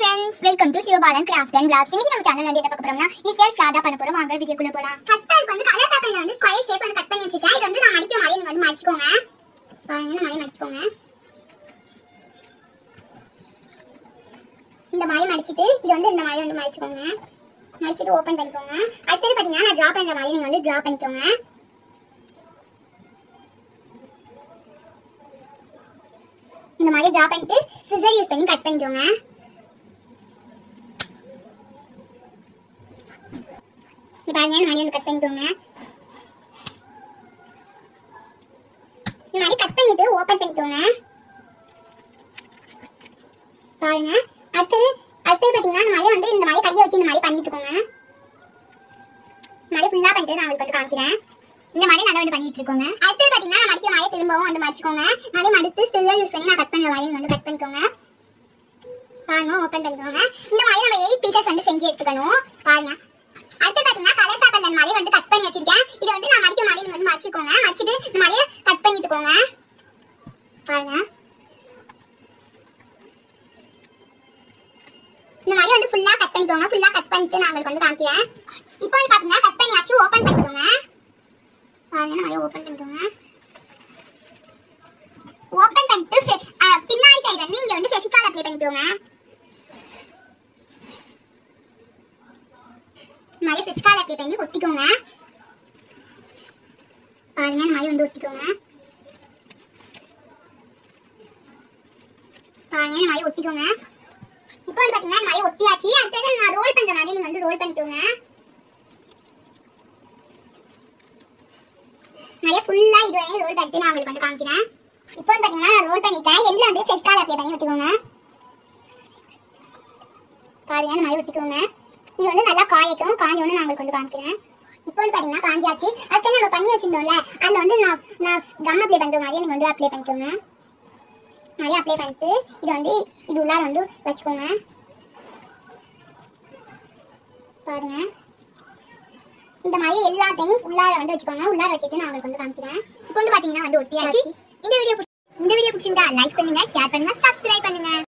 friends welcome to Sivabalan craft and blocks இன்னைக்கு நம்ம channel வந்து என்ன பார்க்க போறோம்னா ஈஸியாக ஃபிளாட் பண்ண போறோம் வாங்க வீடியோக்குள்ள போலாம் கஸ்டர்ட் வந்து கலர் பேப்பர்ல வந்து ஸ்கொயர் ஷேப் வந்து கட் பண்ணி வச்சிருக்கேன் இது வந்து நான் மடிக்கிற மாதிரி நீங்க வந்து மடிச்சுக்கோங்க பாருங்க இந்த மாதிரி மடிச்சுக்கோங்க இந்த மாதிரி மடிச்சிட்டு இது வந்து இந்த மாதிரி வந்து மடிச்சுக்கோங்க மடிச்சிட்டு ஓபன் பண்ணிக்கோங்க அடுத்தது பாத்தீங்கன்னா நான் டிரா பண்ற மாதிரி நீங்க வந்து டிரா பண்ணிக்கோங்க இந்த மாதிரி டிரா பண்ணிட்டு சிசர் யூஸ் பண்ணி கட் பண்ணிக்கோங்க இது பாருங்க இந்த மாதிரி வந்து கட் பண்ணிக்கோங்க இந்த மாதிரி கட் பண்ணிட்டு ஓபன் பண்ணிக்கோங்க பாருங்க அடுத்தது அடுத்தது பாத்தீங்கன்னா இந்த மாதிரி வந்து இந்த மாதிரி கையை வச்சு இந்த மாதிரி பண்ணிட்டு இருக்கோங்க இந்த மாதிரி ஃபுல்லா பண்ணிட்டு நான் உங்களுக்கு வந்து காமிக்கிறேன் இந்த மாதிரி நல்லா வந்து பண்ணிட்டு இருக்கோங்க அடுத்தது பாத்தீங்கன்னா நான் மடிக்கிற மாதிரி திரும்பவும் வந்து மடிச்சுக்கோங்க மாதிரி மடித்து சிசர் யூஸ் பண்ணி நான் கட் பண்ண மாதிரி வந்து கட் பண்ணிக்கோங்க பாருங்க ஓபன் பண்ணிக்கோங்க இந்த மாதிரி நம்ம எயிட் பீசஸ் வந்து செஞ்சு எடுத்துக்கணும் பாருங்க அடுத்து பாத்தீங்கன்னா கலர் பேப்பர்ல இந்த மாதிரி வந்து கட் பண்ணி வச்சிருக்கேன் இது வந்து நான் மடிக்கிற மாதிரி நீங்க வந்து மடிச்சுக்கோங்க மடிச்சிட்டு இந்த மாதிரி கட் பண்ணிட்டுக்கோங்க பாருங்க இந்த மாதிரி வந்து ஃபுல்லா கட் பண்ணிக்கோங்க ஃபுல்லா கட் பண்ணிட்டு நான் உங்களுக்கு வந்து காமிக்கிறேன் இப்போ வந்து பாத்தீங்கன்னா கட் பண்ணியாச்சு ஓபன் பண்ணிக்கோங்க பாருங்க இந்த மாதிரி ஓபன் பண்ணிக்கோங்க ஓபன் பண்ணிட்டு ஃபெ- அஹ், பின்னாடி சைடு வந்து இங்க வந்து ஃபெவிகால் அப்ளை பண்ணிக்கோங்க இந்த மாதிரி ஃபெவிகால் அப்ளை பண்ணி ஒட்டிக்கோங்க பாருங்க இந்த மாதிரி வந்து ஒட்டிக்கோங்க பாருங்க இந்த மாதிரி ஒட்டிக்கோங்க இப்போ வந்து பாத்தீங்கன்னா இந்த மாதிரி ஒட்டியாச்சு அடுத்தது நான் ரோல் பண்ற மாதிரி நீங்க வந்து ரோல் பண்ணிக்கோங்க நிறைய ஃபுல்லா இது வரையும் ரோல் பண்ணிட்டு நான் உங்களுக்கு வந்து காமிக்கிறேன் இப்போ வந்து பாத்தீங்கன்னா நான் ரோல் பண்ணிட்டேன் எண்ட்ல வந்து ஃபெஸ்டால் அப்ளை பண்ணி ஒட்டிக்கோங்க பாருங்க இந்த மாதிரி ஒட்டிக்கோங்க இது வந்து நல்லா காயட்டும் காஞ்ச உடனே நான் உங்களுக்கு வந்து காமிக்கிறேன் இப்போ வந்து பாத்தீங்கன்னா காஞ்சாச்சு அடுத்து நம்ம பண்ணி வச்சிருந்தோம்ல அதுல வந்து நான் நான் கம் அப்ளை பண்ற மாதிரி நீங்க வந்து அப்ளை பண்ணிக்கோங்க நிறைய அப்ளை பண்ணிட்டு இது வந்து இது உள்ளார வந்து வச்சுக்கோங்க பாருங்க இந்த மாதிரி எல்லாத்தையும் உள்ளார வந்து வச்சுக்கோங்க உள்ளார வச்சுட்டு நான் உங்களுக்கு வந்து காமிக்கிறேன் இப்போ வந்து பாத்தீங்கன்னா வந்து ஒட்டியாச்சு இந்த வீடியோ இந்த வீடியோ பிடிச்சிருந்தா லைக் பண்ணுங்க ஷேர் பண்ணுங்க சப்ஸ்கிரைப் பண்ணுங்க